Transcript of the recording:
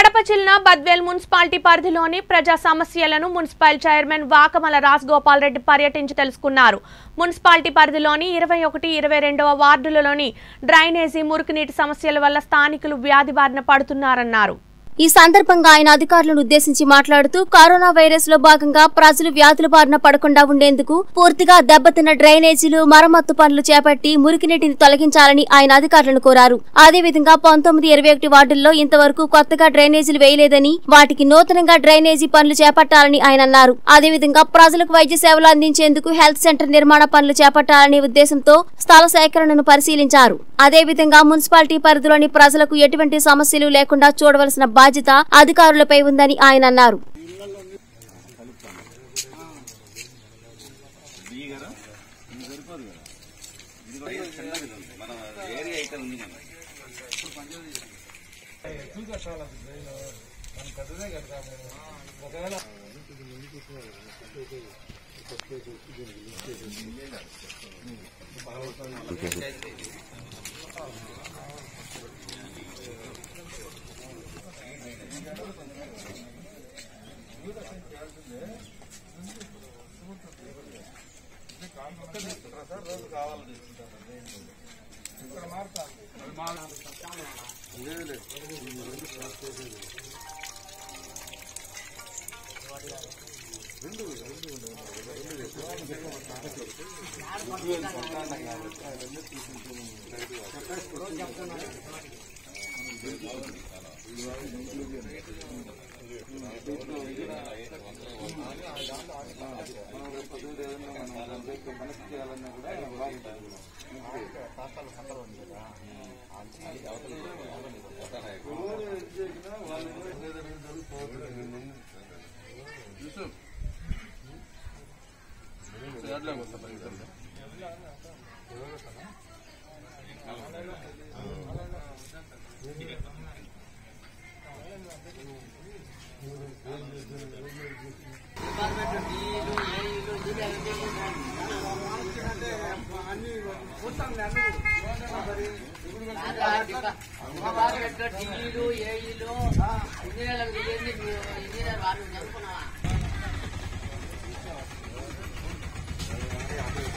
కడప జిల్లా బద్వేల్ మున్సిపాలిటీ పరిధిలోని ప్రజా సమస్యలను మున్సిపల్ చైర్మన్ వాకమల రాజ్ గోపాల్ రెడ్డి పర్యటించి తెలుసుకున్నారు మున్సిపాలిటీ పరిధిలోని ఇరవై ఒకటి ఇరవై రెండవ వార్డులలోని డ్రైనేజీ మురుగునీటి సమస్యల వల్ల స్థానికులు వ్యాధి బారిన పడుతున్నారన్నారు ఈ సందర్భంగా ఆయన అధికారులను ఉద్దేశించి మాట్లాడుతూ కరోనా వైరస్ లో భాగంగా ప్రజలు వ్యాధుల బారిన పడకుండా ఉండేందుకు పూర్తిగా దెబ్బతిన్న డ్రైనేజీలు మరమ్మత్తు పనులు చేపట్టి మురికినీటిని తొలగించాలని ఆయన అధికారులను కోరారు అదేవిధంగా పంతొమ్మిది ఇరవై ఒకటి వార్డుల్లో ఇంతవరకు కొత్తగా డ్రైనేజీలు వేయలేదని వాటికి నూతనంగా డ్రైనేజీ పనులు చేపట్టాలని ఆయన అన్నారు అదేవిధంగా ప్రజలకు వైద్య సేవలు అందించేందుకు హెల్త్ సెంటర్ నిర్మాణ పనులు చేపట్టాలనే ఉద్దేశంతో స్థల సేకరణను పరిశీలించారు అదేవిధంగా మున్సిపాలిటీ పరిధిలోని ప్రజలకు ఎటువంటి సమస్యలు లేకుండా చూడవలసిన బాధ్యత అధికారులపై ఉందని ఆయన అన్నారు టీలు ఏఈలు ఇంజనీర్లకు తెలియదు ఇంజనీర్ వాళ్ళు జరుపుకున్నావా